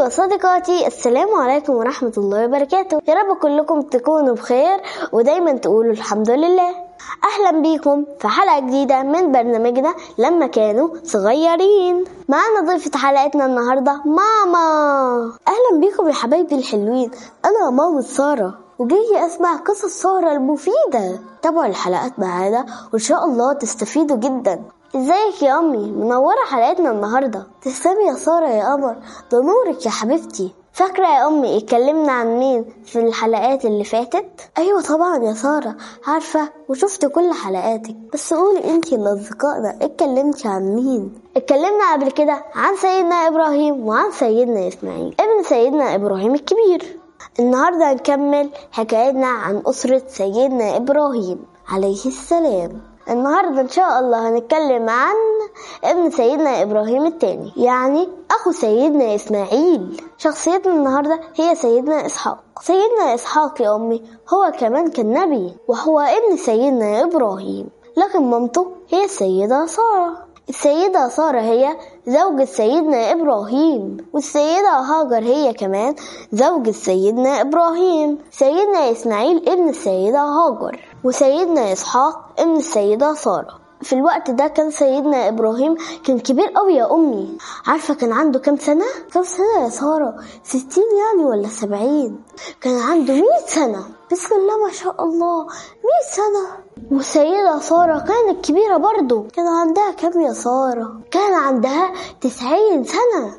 وصديقاتي السلام عليكم ورحمة الله وبركاته يا رب كلكم تكونوا بخير ودايما تقولوا الحمد لله أهلا بيكم في حلقة جديدة من برنامجنا لما كانوا صغيرين معانا ضيفة حلقتنا النهاردة ماما أهلا بيكم يا حبايبي الحلوين أنا ماما سارة وجاي أسمع قصص سارة المفيدة تابعوا الحلقات معانا وإن شاء الله تستفيدوا جدا ازيك يا امي منوره حلقتنا النهارده تسلمي يا ساره يا قمر ده نورك يا حبيبتي فاكرة يا أمي اتكلمنا عن مين في الحلقات اللي فاتت؟ أيوة طبعا يا سارة عارفة وشفت كل حلقاتك بس قولي انتي لأصدقائنا اتكلمتي عن مين؟ اتكلمنا قبل كده عن سيدنا إبراهيم وعن سيدنا إسماعيل ابن سيدنا إبراهيم الكبير النهاردة هنكمل حكايتنا عن أسرة سيدنا إبراهيم عليه السلام النهاردة إن شاء الله هنتكلم عن ابن سيدنا إبراهيم الثاني يعني أخو سيدنا إسماعيل شخصيتنا النهاردة هي سيدنا إسحاق سيدنا إسحاق يا أمي هو كمان كان نبي وهو ابن سيدنا إبراهيم لكن مامته هي السيدة سارة السيدة سارة هي زوجة سيدنا إبراهيم والسيدة هاجر هي كمان زوجة سيدنا إبراهيم سيدنا إسماعيل ابن السيدة هاجر وسيدنا إسحاق ابن السيدة سارة في الوقت ده كان سيدنا إبراهيم كان كبير قوي يا أمي عارفة كان عنده كام سنة؟ كام سنة يا سارة؟ ستين يعني ولا سبعين؟ كان عنده مية سنة بسم الله ما شاء الله مية سنة والسيدة سارة كانت كبيرة برضو كان عندها كام يا سارة؟ كان عندها تسعين سنة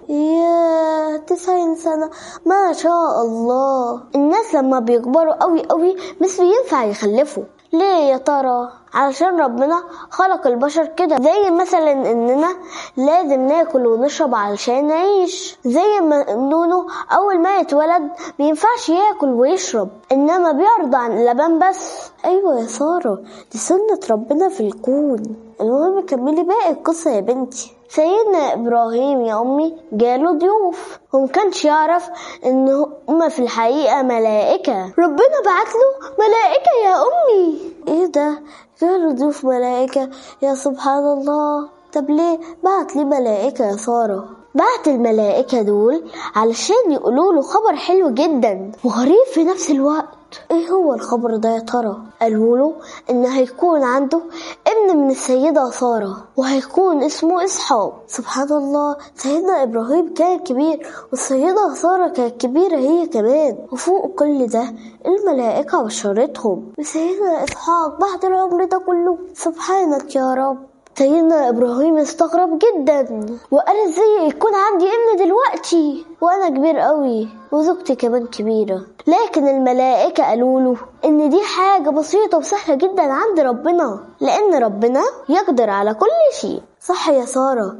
يا تسعين سنة ما شاء الله الناس لما بيكبروا قوي قوي مش بينفع يخلفوا ليه يا ترى علشان ربنا خلق البشر كده زي مثلا اننا لازم ناكل ونشرب علشان نعيش زي ما نونو اول ما يتولد مينفعش ياكل ويشرب انما بيرضى عن اللبن بس ايوه يا ساره دي سنه ربنا في الكون المهم كملي باقي القصه يا بنتي سيدنا ابراهيم يا امي جاله ضيوف ومكانش يعرف ان هما في الحقيقه ملائكه ربنا بعت له ملائكه يا امي ايه ده جاله ضيوف ملائكه يا سبحان الله طب ليه بعت لي ملائكه يا ساره بعت الملائكة دول علشان يقولوا له خبر حلو جدا وغريب في نفس الوقت ايه هو الخبر ده يا ترى قالوا له ان هيكون عنده ابن من السيدة سارة وهيكون اسمه اسحاق سبحان الله سيدنا ابراهيم كان كبير والسيدة سارة كانت كبيرة هي كمان وفوق كل ده الملائكة بشرتهم بسيدنا اسحاق بعد العمر ده كله سبحانك يا رب سيدنا ابراهيم استغرب جدا وقال ازاي يكون عندي ابن دلوقتي وانا كبير قوي وزوجتي كمان كبيره لكن الملائكه قالوا له ان دي حاجه بسيطه وسهله جدا عند ربنا لان ربنا يقدر على كل شيء صح يا ساره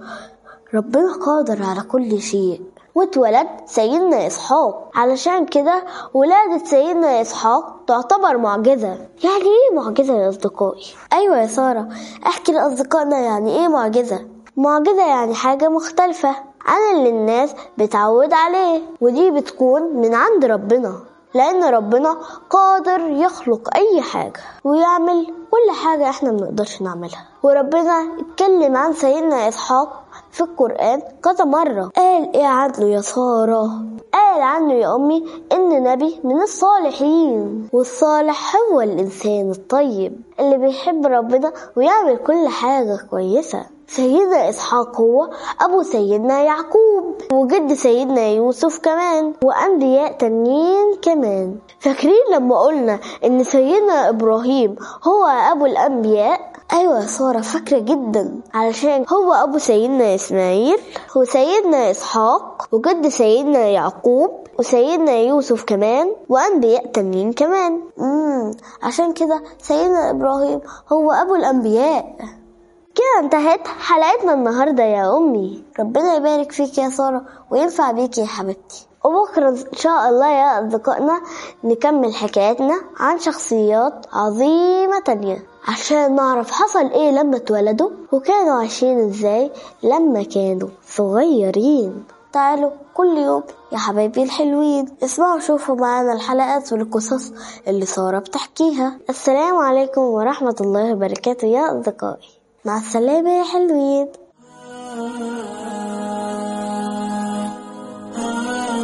ربنا قادر على كل شيء واتولد سيدنا إسحاق علشان كده ولادة سيدنا إسحاق تعتبر معجزة يعني إيه معجزة يا أصدقائي؟ أيوة يا سارة احكي لأصدقائنا يعني إيه معجزة معجزة يعني حاجة مختلفة عن اللي الناس بتعود عليه ودي بتكون من عند ربنا لأن ربنا قادر يخلق أي حاجة ويعمل كل حاجة احنا منقدرش نعملها وربنا اتكلم عن سيدنا إسحاق في القرآن كذا مرة قال ايه عنه يا سارة قال عنه يا أمي إن نبي من الصالحين والصالح هو الإنسان الطيب اللي بيحب ربنا ويعمل كل حاجة كويسة سيدنا إسحاق هو أبو سيدنا يعقوب وجد سيدنا يوسف كمان وأنبياء تانيين كمان فاكرين لما قلنا إن سيدنا إبراهيم هو أبو الأنبياء أيوة يا سارة فاكرة جدا علشان هو أبو سيدنا إسماعيل وسيدنا إسحاق وجد سيدنا يعقوب وسيدنا يوسف كمان وأنبياء تانيين كمان مم. عشان كده سيدنا إبراهيم هو أبو الأنبياء كده انتهت حلقتنا النهاردة يا أمي ربنا يبارك فيك يا سارة وينفع بيك يا حبيبتي وبكرة إن شاء الله يا أصدقائنا نكمل حكاياتنا عن شخصيات عظيمة تانية عشان نعرف حصل ايه لما اتولدوا وكانوا عايشين ازاي لما كانوا صغيرين تعالوا كل يوم يا حبايبي الحلوين اسمعوا شوفوا معانا الحلقات والقصص اللي سارة بتحكيها السلام عليكم ورحمة الله وبركاته يا أصدقائي مع السلامة يا حلوين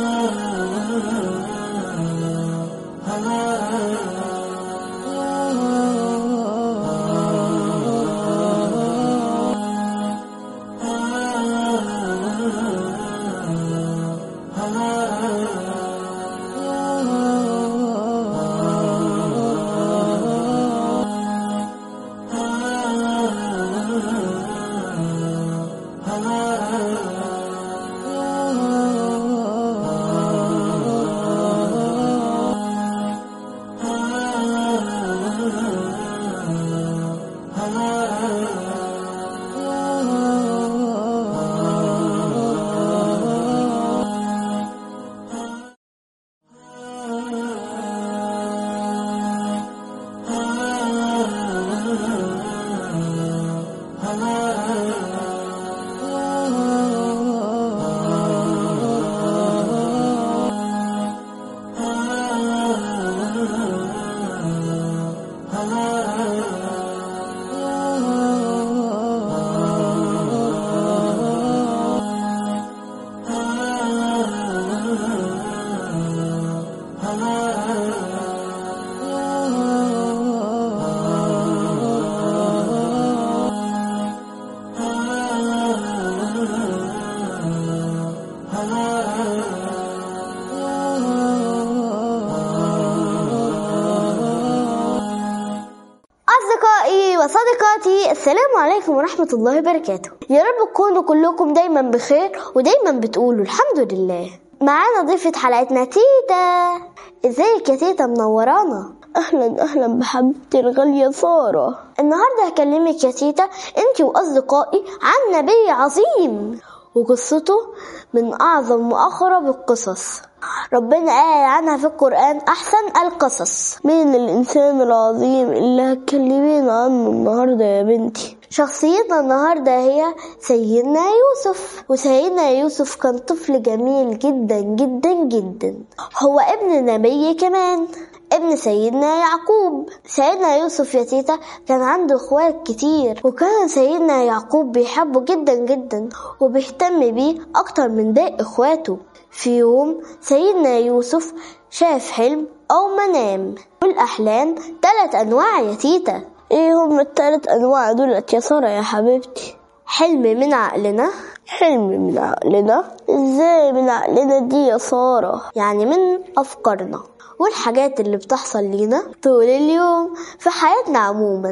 أصدقائي وصديقاتي السلام عليكم ورحمة الله وبركاته يا رب تكونوا كلكم دايما بخير ودايما بتقولوا الحمد لله معانا ضيفة حلقتنا تيتا ازيك يا تيتا منورانا اهلا اهلا بحبيبتي الغاليه ساره النهارده هكلمك يا تيتا انت واصدقائي عن نبي عظيم وقصته من اعظم واغرب القصص ربنا قال عنها في القرآن أحسن القصص مين الانسان العظيم اللي هتكلمينا عنه النهارده يا بنتي شخصيتنا النهاردة هي سيدنا يوسف وسيدنا يوسف كان طفل جميل جدا جدا جدا هو ابن نبي كمان ابن سيدنا يعقوب سيدنا يوسف يا تيتا كان عنده اخوات كتير وكان سيدنا يعقوب بيحبه جدا جدا وبيهتم بيه اكتر من باقي اخواته في يوم سيدنا يوسف شاف حلم او منام والاحلام تلات انواع يا تيتا ايه هم التلات انواع دولت يا ساره يا حبيبتي حلم من عقلنا حلم من عقلنا ازاي من عقلنا دي يا ساره يعني من افكارنا والحاجات اللي بتحصل لينا طول اليوم في حياتنا عموما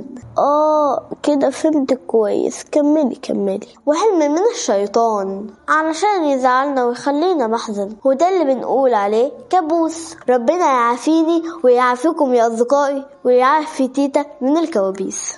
اه كده فهمت كويس كملي كملي وحلم من الشيطان علشان يزعلنا ويخلينا محزن وده اللي بنقول عليه كابوس ربنا يعافيني ويعافيكم يا أصدقائي ويعافي تيتا من الكوابيس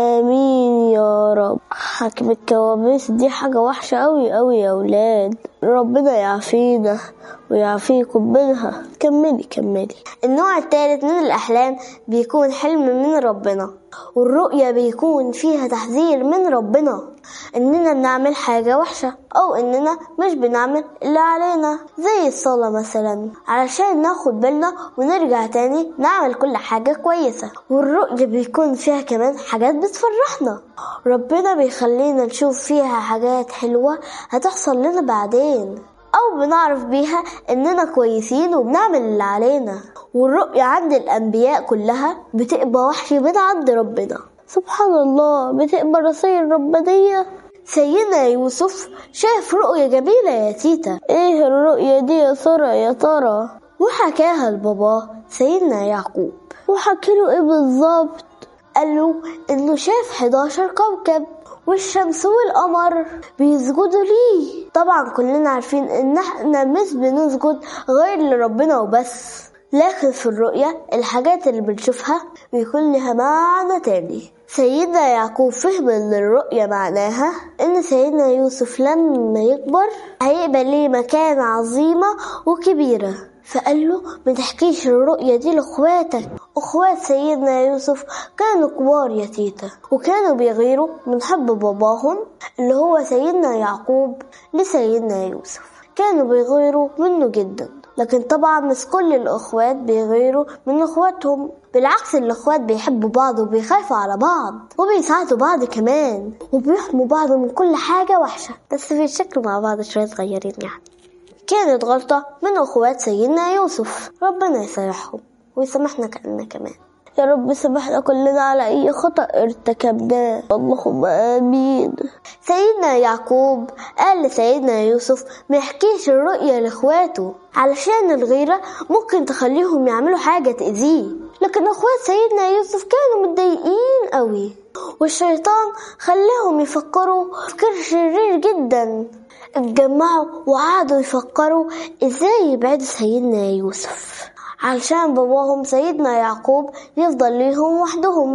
امين يا رب حكم الكوابيس دي حاجة وحشة اوي اوي يا ولاد ربنا يعافينا ويعافيكم منها كملي كملي النوع الثالث من الأحلام بيكون حلم من ربنا والرؤية بيكون فيها تحذير من ربنا إننا بنعمل حاجة وحشة أو إننا مش بنعمل اللي علينا زي الصلاة مثلا علشان ناخد بالنا ونرجع تاني نعمل كل حاجة كويسة والرؤية بيكون فيها كمان حاجات بتفرحنا ربنا بيخلينا نشوف فيها حاجات حلوة هتحصل لنا بعدين أو بنعرف بيها إننا كويسين وبنعمل اللي علينا والرؤية عند الأنبياء كلها بتبقى وحي من عند ربنا سبحان الله بتبقى رسائل ربانية سيدنا يوسف شاف رؤية جميلة يا تيتا ايه الرؤية دي يا سارة يا ترى وحكاها لباباه سيدنا يعقوب وحكي له ايه بالظبط قال له انه شاف 11 كوكب والشمس والقمر بيسجدوا ليه طبعا كلنا عارفين ان احنا مش بنسجد غير لربنا وبس لكن في الرؤية الحاجات اللي بنشوفها بيكون لها معنى تاني سيدنا يعقوب فهم ان الرؤية معناها ان سيدنا يوسف لما يكبر هيبقى ليه مكانة عظيمة وكبيرة فقال له ما تحكيش الرؤية دي لاخواتك اخوات سيدنا يوسف كانوا كبار يا تيتا وكانوا بيغيروا من حب باباهم اللي هو سيدنا يعقوب لسيدنا يوسف كانوا بيغيروا منه جدا لكن طبعا مش كل الاخوات بيغيروا من اخواتهم بالعكس الاخوات بيحبوا بعض وبيخافوا على بعض وبيساعدوا بعض كمان وبيحموا بعض من كل حاجة وحشة بس بيتشكلوا مع بعض شوية صغيرين يعني كانت غلطة من أخوات سيدنا يوسف ربنا يسامحهم ويسامحنا كأننا كمان يا رب سامحنا كلنا على أي خطأ ارتكبناه اللهم آمين سيدنا يعقوب قال لسيدنا يوسف ما يحكيش الرؤية لإخواته علشان الغيرة ممكن تخليهم يعملوا حاجة تأذيه لكن أخوات سيدنا يوسف كانوا متضايقين قوي والشيطان خلاهم يفكروا فكر شرير جدا اتجمعوا وقعدوا يفكروا ازاي يبعدوا سيدنا يوسف علشان باباهم سيدنا يعقوب يفضل ليهم وحدهم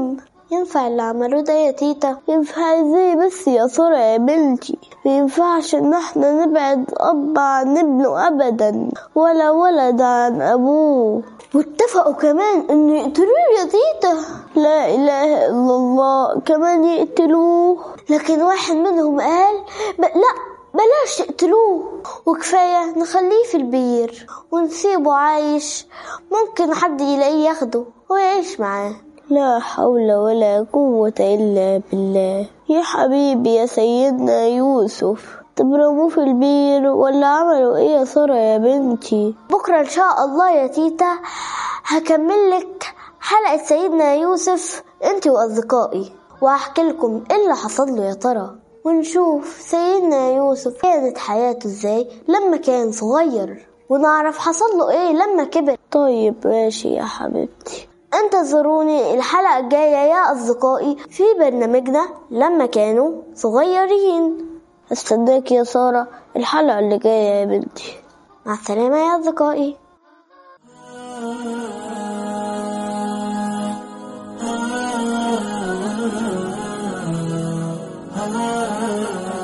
ينفع اللي عملوه ده يا تيتا ينفع ازاي بس يا سارة يا بنتي مينفعش ان احنا نبعد اب عن ابنه ابدا ولا ولد عن ابوه واتفقوا كمان انه يقتلوه يا تيتا لا اله الا الله كمان يقتلوه لكن واحد منهم قال ب... لا بلاش تقتلوه وكفاية نخليه في البير ونسيبه عايش ممكن حد يلاقيه ياخده ويعيش معاه لا حول ولا قوة إلا بالله يا حبيبي يا سيدنا يوسف طب رموه في البير ولا عملوا ايه يا سارة يا بنتي بكرة إن شاء الله يا تيتا هكمل لك حلقة سيدنا يوسف انت وأصدقائي وهحكي لكم ايه اللي حصل له يا ترى ونشوف سيدنا يوسف كانت حياته ازاي لما كان صغير ونعرف حصل له ايه لما كبر طيب ماشي يا حبيبتي انتظروني الحلقة الجاية يا أصدقائي في برنامجنا لما كانوا صغيرين استناك يا سارة الحلقة اللي جاية يا بنتي مع السلامة يا أصدقائي ah